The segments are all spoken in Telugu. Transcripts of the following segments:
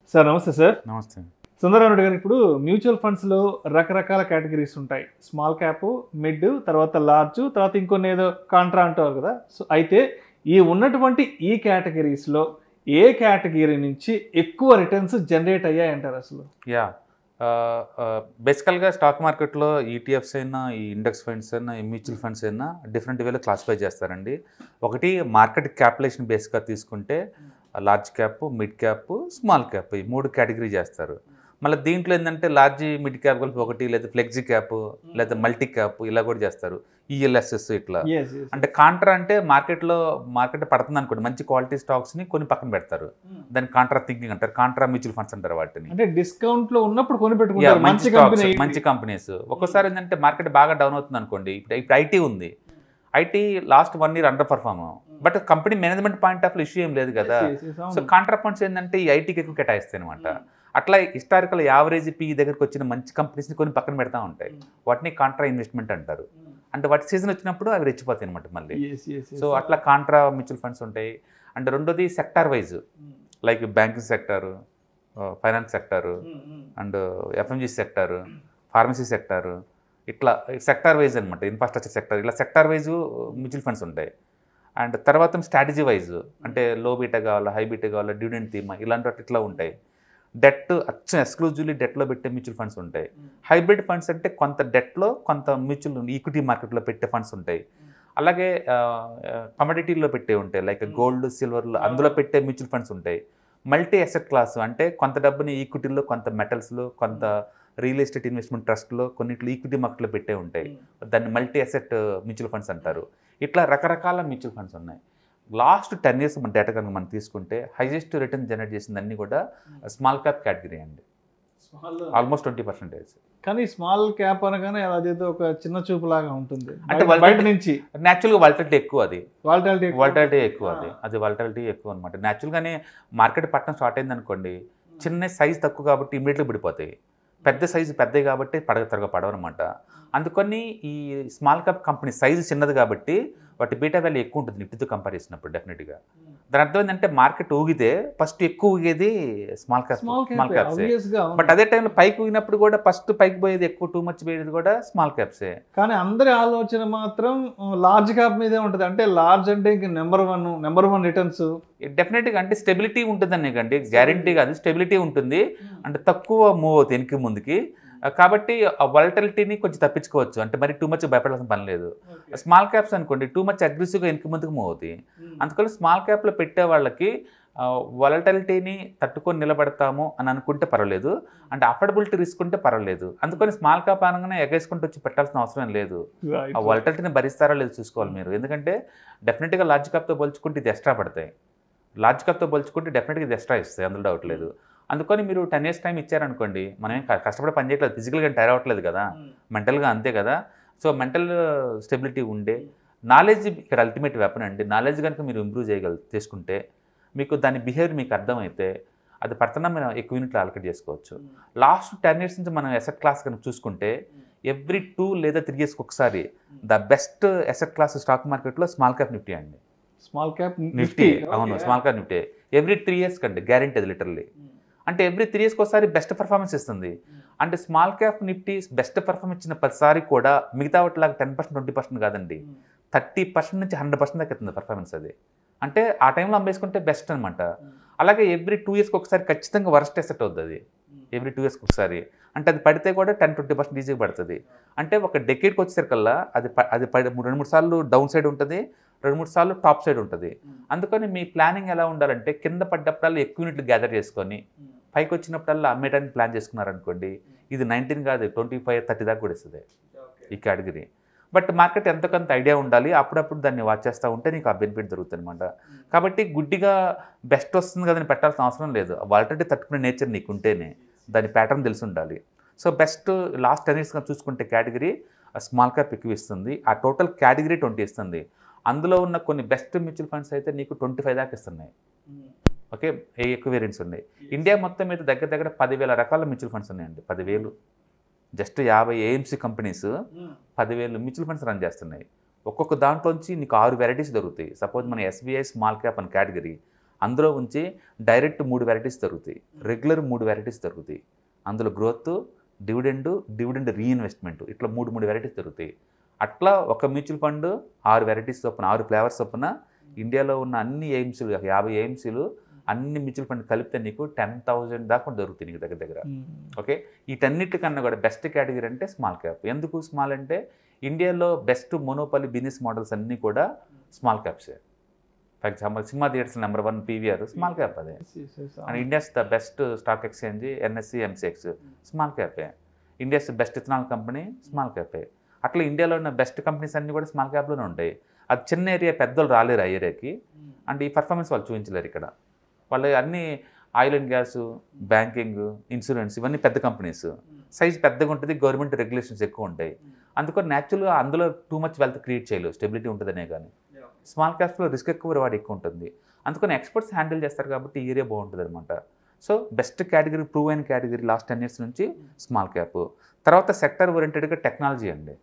సార్ నమస్తే సార్ నమస్తే సుందరరావు గారు ఇప్పుడు మ్యూచువల్ ఫండ్స్ లో రకరకాల కేటగిరీస్ ఉంటాయి స్మాల్ క్యాప్ మిడ్ తర్వాత లార్జ్ తర్వాత ఇంకొన్ని ఏదో కాంట్రా అంటారు కదా సో అయితే ఈ ఉన్నటువంటి ఈ కేటగిరీస్ లో ఏ కేటగిరీ నుంచి ఎక్కువ రిటర్న్స్ జనరేట్ అయ్యాయి అంటారు అసలు యా బేసికల్గా స్టాక్ మార్కెట్లో ఈటీఎఫ్స్ అయినా ఈ ఇండెక్స్ ఫండ్స్ అయినా ఈ మ్యూచువల్ ఫండ్స్ అయినా డిఫరెంట్ వేలో క్లాసిఫై చేస్తారండి ఒకటి మార్కెట్ క్యాపిటలేషన్ బేస్గా తీసుకుంటే large cap mid cap small cap ఈ మూడు కేటగిరీ చేస్తారు మళ్ళీ దీంట్లో ఏంటంటే లార్జ్ మిడ్ క్యాప్ కలిపి ఒకటి లేదా ఫ్లెక్సీ క్యాప్ లేదా మల్టీ క్యాప్ ఇలా కూడా చేస్తారు ఈఎల్ఎస్ఎస్ ఇట్లా Yes, yes. అంటే కాంట్రా అంటే మార్కెట్లో మార్కెట్ పడుతుంది అనుకోండి మంచి క్వాలిటీ స్టాక్స్ని కొన్ని పక్కన పెడతారు దాన్ని కాంట్రా థింకింగ్ అంటారు కాంట్రా మ్యూచువల్ ఫండ్స్ అంటారు వాటిని అంటే డిస్కౌంట్ లో ఉన్నప్పుడు కొని Yeah, పెట్టుకుంటారు మంచి మంచి స్టాక్స్ కంపెనీ మంచి కంపెనీస్ ఒక్కోసారి ఏంటంటే మార్కెట్ బాగా డౌన్ అవుతుంది అనుకోండి ఇప్పుడు ఇప్పుడు ఐటీ ఉంది IT last one year underperform but company management point of issue ఏం లేదు కదా సో కాంట్రా ఫండ్స్ ఏంటంటే ఈ ఐటీకి ఎక్కువ కేటాయిస్తాయి అనమాట అట్లా హిస్టారికల్ యావరేజ్ పీ దగ్గరకు వచ్చిన మంచి కంపెనీస్ని కొన్ని పక్కన పెడతా ఉంటాయి వాటిని కాంట్రా ఇన్వెస్ట్మెంట్ అంటారు అంటే వాటి సీజన్ వచ్చినప్పుడు అవి రెచ్చిపోతాయి అనమాట మళ్ళీ సో అట్లా కాంట్రా మ్యూచువల్ ఫండ్స్ ఉంటాయి అండ్ రెండోది sector wise like banking sector finance sector and FMCG sector pharmacy sector ఇట్లా సెక్టార్ వైజ్ అనమాట ఇన్ఫ్రాస్ట్రక్చర్ సెక్టార్ ఇలా సెక్టార్ వైజ్ మ్యూచువల్ ఫండ్స్ ఉంటాయి అండ్ తర్వాత స్ట్రాటజీ వైజ్ అంటే లో బీటా కావాలా హై బీటా కావాలా డివిడెంట్ థీమ్ ఇలాంటి వాటి ఇట్లా ఉంటాయి డెట్ అచ్చం ఎక్స్క్లూజివ్లీ డెట్లో పెట్టే మ్యూచువల్ ఫండ్స్ ఉంటాయి హైబ్రిడ్ ఫండ్స్ అంటే కొంత డెట్లో కొంత మ్యూచువల్ ఈక్విటీ మార్కెట్లో పెట్టే ఫండ్స్ ఉంటాయి అలాగే కమోడిటీలో పెట్టే ఉంటాయి లైక్ గోల్డ్ సిల్వర్లు అందులో పెట్టే మ్యూచువల్ ఫండ్స్ ఉంటాయి మల్టీ అసెట్ క్లాస్ అంటే కొంత డబ్బుని ఈక్విటీలో కొంత మెటల్స్లో కొంత రియల్ ఎస్టేట్ ఇన్వెస్ట్మెంట్ ట్రస్ట్లో కొన్నిట్లో ఈక్విటీ మార్కెట్లో పెట్టే ఉంటాయి దాన్ని మల్టీ అసెట్ మ్యూచువల్ ఫండ్స్ అంటారు ఇట్లా రకరకాల మ్యూచువల్ ఫండ్స్ ఉన్నాయి లాస్ట్ టెన్ ఇయర్స్ మన డేటా కనుక మనం తీసుకుంటే హైయెస్ట్ రిటర్న్ జనరేట్ చేసింది అన్ని కూడా స్మాల్ క్యాప్ కేటగిరీ అండి ఆల్మోస్ట్ ట్వంటీ పర్సెంటేజ్ కానీ స్మాల్ క్యాప్ అనగానే అదేదో ఒక చిన్న చూపు లాగా ఉంటుంది అంటే బయట- వాళ్ళ- బయట నుంచి న్యాచురల్గా వాలిటిలిటీ ఎక్కువ అది వాలిటాలిటీ వాలిటాలిటీ ఎక్కువ అది అది వాలిటాలిటీ ఎక్కువ అనమాట న్యాచురల్గానే మార్కెట్ పట్టణం స్టార్ట్ అయింది అనుకోండి చిన్న సైజ్ తక్కువ కాబట్టి ఇమీడియట్గా పడిపోతాయి పెద్ద సైజు పెద్దవి కాబట్టి పడగ త్వరగా పడవన్నమాట అందుకని ఈ స్మాల్ క్యాప్ కంపెనీ సైజు చిన్నది కాబట్టి వాటి బీటా వాల్యూ ఎక్కువ ఉంటుంది నిఫ్టీతో కంపేర్ చేసినప్పుడు డెఫినెట్గా దాని అర్థం ఏంటంటే మార్కెట్ ఊగితే ఫస్ట్ ఎక్కువ ఊగేది small cap small small cap క్యాప్సే ఆబ్వియస్ గా బట్ అదే టైంలో పైకి ఊగినప్పుడు కూడా ఫస్ట్ పైకి పోయేది ఎక్కువ టూ మచ్ పోయేది కూడా స్మాల్ క్యాప్సే కానీ అందరి ఆలోచన మాత్రం లార్జ్ క్యాప్ మీదే ఉంటుంది అంటే లార్జ్ అంటే ఇంక number one number one returns డెఫినెట్గా అంటే స్టెబిలిటీ ఉంటుంది కండి గ్యారంటీ కాదు స్టెబిలిటీ ఉంటుంది అంటే తక్కువ మూవ్ అవుతుంది వెనక్కి ముందుకి ఆ, కాబట్టి ఆ వాలటిలిటీని కొంచెం తప్పించుకోవచ్చు అంటే మరి టూ మచ్ భయపడాల్సిన పని లేదు స్మాల్ క్యాప్స్ అనుకోండి టూ మచ్ అగ్రెసివ్గా వెనక్కి ముందుకు మూవ్ అవుతాయి అందుకని స్మాల్ క్యాప్లో పెట్టే వాళ్ళకి వాలటిలిటీని తట్టుకొని నిలబడతాము అని అనుకుంటే పర్వాలేదు అంటే అఫోర్డబిలిటీ రిస్క్ ఉంటే పర్వాలేదు అందుకని స్మాల్ క్యాప్ అనగానే ఎగేసుకుంటూ వచ్చి పెట్టాల్సిన అవసరం లేదు ఆ వాలటిలిటీని భరిస్తారా లేదు చూసుకోవాలి మీరు ఎందుకంటే డెఫినెట్గా లార్జ్ క్యాప్తో పోల్చుకుంటే ఇది ఎక్స్ట్రా పడతాయి లార్జ్ క్యాప్తో పోల్చుకుంటే డెఫినెట్గా ఇది ఎక్స్ట్రా ఇస్తాయి అందులో డౌట్ లేదు అందుకని మీరు టెన్ ఇయర్స్ టైం ఇచ్చారనుకోండి మనం ఏం క- కష్టపడి పని చేయట్లేదు ఫిజికల్గా టైర్ అవ్వట్లేదు కదా మెంటల్గా అంతే కదా సో మెంటల్ స్టెబిలిటీ ఉండే నాలెడ్జ్ ఇక్కడ అల్టిమేట్ వెపన్ అండి నాలెడ్జ్ కనుక మీరు ఇంప్రూవ్ చేయగల చేసుకుంటే మీకు దాని బిహేవియర్ మీకు అర్థమైతే అది పడుతున్నా మనం ఎక్కువ యూనిట్లు అలకేట్ చేసుకోవచ్చు లాస్ట్ టెన్ ఇయర్స్ నుంచి మనం ఎసెట్ క్లాస్ కనుక చూసుకుంటే ఎవ్రీ టూ లేదా త్రీ ఇయర్స్కి ఒకసారి the best asset class stock మార్కెట్లో స్మాల్ క్యాప్ నిఫ్టీ అండి స్మాల్ క్యాప్ నిఫ్టీ అవును small cap Nifty every three years కండి గ్యారెంటీ అది లిటరల్లీ అంటే ఎవ్రీ త్రీ ఇయర్స్కి ఒకసారి బెస్ట్ పర్ఫార్మెన్స్ ఇస్తుంది అంటే small cap Nifty best performance ఇచ్చిన ప్రతిసారి కూడా మిగతా వాటిలాగా టెన్ పర్సెంట్ ట్వంటీ పర్సెంట్ కాదండి థర్టీ పర్సెంట్ నుంచి హండ్రెడ్ పర్సెంట్ దాకా ఎత్తుంది పర్ఫార్మెన్స్ అది అంటే ఆ టైంలో అమ్మేసుకుంటే బెస్ట్ అనమాట అలాగే ఎవ్రీ టూ ఇయర్స్కి ఒకసారి ఖచ్చితంగా వరస్ట్ ఎసెట్ అవుతుంది అది ఎవ్రీ టూ ఇయర్స్కి ఒకసారి అంటే అది పడితే కూడా టెన్ ట్వంటీ పర్సెంట్ ఈజీగా పడుతుంది అంటే ఒక డెకేడ్కి వచ్చేసరికల్లా అది ప- అది పడి రెండు మూడు సార్లు డౌన్ సైడ్ ఉంటుంది రెండు మూడు సార్లు టాప్ సైడ్ ఉంటుంది అందుకని మీ ప్లానింగ్ ఎలా ఉండాలంటే కింద పడ్డప్పుడల్లా ఎక్కువ యూనిట్లు గ్యాదర్ చేసుకొని పైకి వచ్చినప్పుడల్లా అమ్మేయడానికి ప్లాన్ చేసుకున్నారనుకోండి ఇది నైన్టీన్ కాదు ట్వంటీ ఫైవ్ థర్టీ దాకా కూడా ఇస్తుంది ఈ కేటగిరీ బట్ మార్కెట్ ఎంతో కొంత ఐడియా ఉండాలి అప్పుడప్పుడు దాన్ని వాచ్ చేస్తూ ఉంటే నీకు ఆ బెనిఫిట్ దొరుకుతుంది అనమాట కాబట్టి గుడ్డిగా బెస్ట్ వస్తుంది కదని పెట్టాల్సిన అవసరం లేదు వాలిటీ తట్టుకునే నేచర్ నీకు ఉంటేనే దాని ప్యాటర్న్ తెలిసి ఉండాలి సో బెస్ట్ లాస్ట్ టెన్ ఇయర్స్గా చూసుకుంటే కేటగిరీ స్మాల్ క్యాప్ ఎక్కువ ఇస్తుంది ఆ టోటల్ కేటగిరీ ట్వంటీ ఇస్తుంది అందులో ఉన్న కొన్ని బెస్ట్ మ్యూచువల్ ఫండ్స్ అయితే నీకు ట్వంటీ ఫైవ్ దాకా ఇస్తున్నాయి ఓకే ఏ ఎక్కువ వేరియంట్స్ ఉన్నాయి ఇండియా మొత్తం మీద దగ్గర దగ్గర పదివేల రకాల మ్యూచువల్ ఫండ్స్ ఉన్నాయండి పదివేలు జస్ట్ యాభై ఏఎంసీ కంపెనీస్ పదివేలు మ్యూచువల్ ఫండ్స్ రన్ చేస్తున్నాయి ఒక్కొక్క దాంట్లోంచి నీకు ఆరు వెరైటీస్ దొరుకుతాయి సపోజ్ మన ఎస్బీఐ స్మాల్ క్యాప్ అని కేటగిరీ అందులో ఉంచి డైరెక్ట్ మూడు వెరైటీస్ దొరుకుతాయి రెగ్యులర్ మూడు వెరైటీస్ దొరుకుతాయి అందులో గ్రోత్ డివిడెండ్ డివిడెండ్ రీఇన్వెస్ట్మెంట్ ఇట్లా మూడు మూడు వెరైటీస్ దొరుకుతాయి అట్లా ఒక మ్యూచువల్ ఫండ్ ఆరు వెరైటీస్ చొప్పున ఆరు ఫ్లేవర్స్ చొప్పున ఇండియాలో ఉన్న అన్ని ఎయిమ్స్లు యాభై ఎయిమ్స్లు అన్ని మ్యూచువల్ ఫండ్ కలిపితే నీకు టెన్ థౌజండ్ దాకా దొరుకుతాయి నీకు దగ్గర దగ్గర ఓకే వీటన్నిటికన్నా కూడా బెస్ట్ కేటగిరీ అంటే స్మాల్ క్యాప్ ఎందుకు స్మాల్ అంటే ఇండియాలో బెస్ట్ మోనోపలి బిజినెస్ మోడల్స్ అన్నీ కూడా స్మాల్ క్యాప్సే for example cinema theatres number one PVR small cap అదే and India's the best stock exchange NSE MCX small క్యాపే India's best ethanol company small క్యాపే అట్లా ఇండియాలో ఉన్న బెస్ట్ కంపెనీస్ అన్నీ కూడా స్మాల్ క్యాప్లోనే ఉంటాయి అది చిన్న ఏరియా పెద్దలు రాలేరు ఆ ఏరియాకి అండ్ ఈ పర్ఫార్మెన్స్ వాళ్ళు చూపించలేరు ఇక్కడ వాళ్ళు అన్ని oil and gas banking insurance ఇవన్నీ పెద్ద కంపెనీస్ సైజ్ పెద్దగా ఉంటుంది గవర్నమెంట్ రెగ్యులేషన్స్ ఎక్కువ ఉంటాయి అందుకని న్యాచురల్గా అందులో టూ మచ్ వెల్త్ క్రియేట్ చేయలేవు స్టెబిలిటీ ఉంటుందనే కానీ స్మాల్ క్యాప్స్లో రిస్క్ ఎక్కువ రివార్డ్ ఎక్కువ ఉంటుంది అందుకని ఎక్స్పర్ట్స్ హ్యాండిల్ చేస్తారు కాబట్టి ఈ ఏరియా బాగుంటుంది అనమాట సో బెస్ట్ కేటగిరీ ప్రూవ్ అయిన కేటగిరీ లాస్ట్ టెన్ ఇయర్స్ నుంచి స్మాల్ క్యాప్ తర్వాత సెక్టర్ ఓరియంటెడ్గా టెక్నాలజీ అండి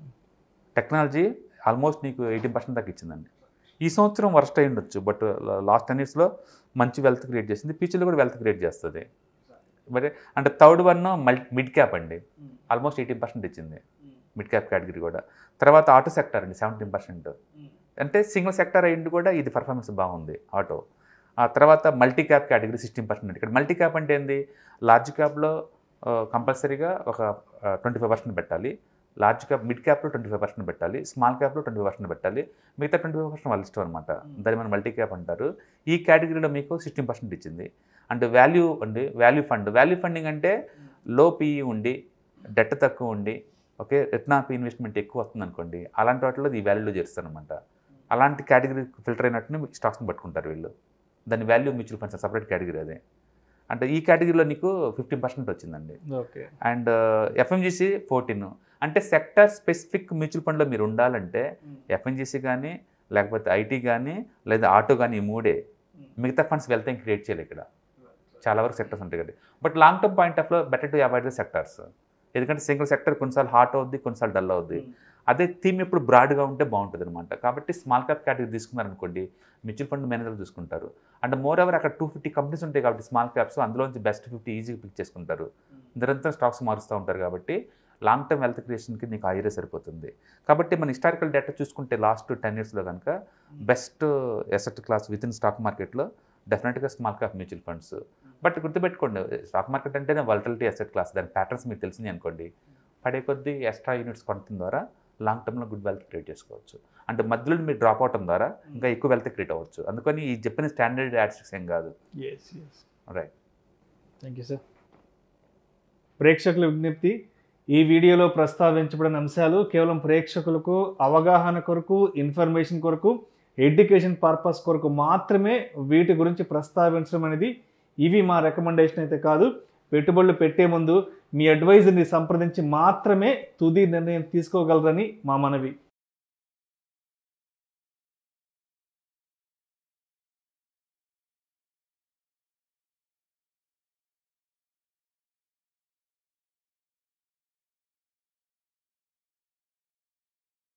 టెక్నాలజీ ఆల్మోస్ట్ నీకు ఎయిటీన్ పర్సెంట్ దాకా ఇచ్చిందండి ఈ సంవత్సరం వర్స్ట్ అయి ఉండొచ్చు బట్ లాస్ట్ టెన్ ఇయర్స్లో మంచి వెల్త్ క్రియేట్ చేసింది ఫ్యూచర్లో కూడా వెల్త్ క్రియేట్ చేస్తుంది మరి అంటే third one multi mid cap అండి ఆల్మోస్ట్ ఎయిటీన్ పర్సెంట్ ఇచ్చింది మిడ్ క్యాప్ కేటగిరీ కూడా తర్వాత ఆటో సెక్టర్ అండి సెవెంటీన్ పర్సెంట్ అంటే సింగిల్ సెక్టర్ అయ్యింది కూడా ఇది పర్ఫార్మెన్స్ బాగుంది ఆటో ఆ తర్వాత multi cap category sixteen percent ఇక్కడ మల్టీ క్యాప్ అంటే ఏంది లార్జ్ క్యాప్లో కంపల్సరీగా ఒక ట్వంటీ ఫైవ్ పర్సెంట్ పెట్టాలి లార్జ్ క్యాప్ మిడ్ క్యాప్లో ట్వంటీ ఫైవ్ పర్సెంట్ పెట్టాలి స్మాల్ క్యాప్లో ట్వంటీ ఫైవ్ పర్సెంట్ పెట్టాలి మిగతా ట్వంటీ ఫైవ్ పర్సెంట్ వాళ్ళ ఇష్టం అనమాట దాన్ని మనం మల్టీ క్యాప్ అంటారు ఈ కేటగిరీలో మీకు సిక్స్టీన్ పర్సెంట్ ఇచ్చింది అంటే వాల్యూ అండి వాల్యూ ఫండ్ వాల్యూ ఫండింగ్ అంటే లో పీఈ ఉండి డెట్ తక్కువ ఉండి ఓకే రిటర్న్ ఆఫ్ ఇన్వెస్ట్మెంట్ ఎక్కువ వస్తుంది అనుకోండి అలాంటి వాటిలో ఈ వాల్యూలో చేస్తారు అనమాట అలాంటి కేటగిరీ ఫిల్టర్ అయినట్టునే స్టాక్స్ని పట్టుకుంటారు వీళ్ళు దాని value mutual funds separate category అదే అంటే ఈ కేటగిరీలో నీకు ఫిఫ్టీన్ పర్సెంట్ వచ్చిందండి ఓకే అండ్ ఎఫ్ఎంజీసీ ఫోర్టీన్ అంటే సెక్టర్ స్పెసిఫిక్ మ్యూచువల్ ఫండ్లో మీరు ఉండాలంటే ఎఫ్ఎంజీసీ కానీ లేకపోతే ఐటీ కానీ లేదా ఆటో కానీ ఈ మూడే మిగతా ఫండ్స్ వెళ్తే క్రియేట్ చేయాలి ఇక్కడ చాలా వరకు సెక్టర్స్ ఉంటాయి కదా బట్ లాంగ్ టర్మ్ పాయింట్ ఆఫ్లో better to avoid the sectors ఎందుకంటే సింగిల్ సెక్టర్ కొన్నిసార్లు హాట్ అవుద్ది కొన్నిసార్లు డల్ అవుద్ది అదే థీమ్ ఎప్పుడు బ్రాడ్గా ఉంటే బాగుంటుంది అనమాట కాబట్టి స్మాల్ క్యాప్ కేటగిరీ తీసుకున్నారనుకోండి మ్యూచువల్ ఫండ్ మేనేజర్ చూసుకుంటారు అండ్ మోర్ ఎవర్ అక్కడ టూ ఫిఫ్టీ కంపెనీస్ ఉంటాయి కాబట్టి స్మాల్ క్యాప్స్ అందులోంచి బెస్ట్ ఫిఫ్టీ ఈజీగా పిక్ చేసుకుంటారు నిరంతరం స్టాక్స్ మారుస్తూ ఉంటారు కాబట్టి లాంగ్ టర్మ్ వెల్త్ క్రియేషన్కి నీకు ఆ ఏరియా సరిపోతుంది కాబట్టి మన హిస్టారికల్ డేటా చూసుకుంటే లాస్ట్ టెన్ ఇయర్స్లో కనుక best asset class within stock మార్కెట్లో డెఫినెట్గా small cap mutual funds but గుర్తుపెట్టుకోండి స్టాక్ మార్కెట్ అంటేనే వల్టలిటీ ఎసెట్ క్లాస్ దాని ప్యాటర్న్స్ మీకు తెలిసింది అనుకోండి పడే కొద్దీ ఎక్స్ట్రా యూనిట్స్ కొనడం ద్వారా లాంగ్ టర్మ్లో గుడ్ వెల్త్ క్రియేట్ చేసుకోవచ్చు అంటే మధ్యలో మీరు డ్రాప్ అవటం ద్వారా ఇంకా ఎక్కువ వెల్త్ క్రియేట్ అవ్వచ్చు అందుకని ఈ చెప్పిన స్టాండర్డ్ యాడ్స్ ఏం కాదు yes yes right thank you sir ప్రేక్షకుల విజ్ఞప్తి ఈ వీడియోలో ప్రస్తావించబడిన అంశాలు కేవలం ప్రేక్షకులకు అవగాహన కొరకు ఇన్ఫర్మేషన్ కొరకు ఎడ్యుకేషన్ పర్పస్ కొరకు మాత్రమే వీటి గురించి ప్రస్తావించడం అనేది ఇవి మా రికమెండేషన్ అయితే కాదు పెట్టుబడులు పెట్టే ముందు మీ అడ్వైజర్ని సంప్రదించి మాత్రమే తుది నిర్ణయం తీసుకోగలరని మా మనవి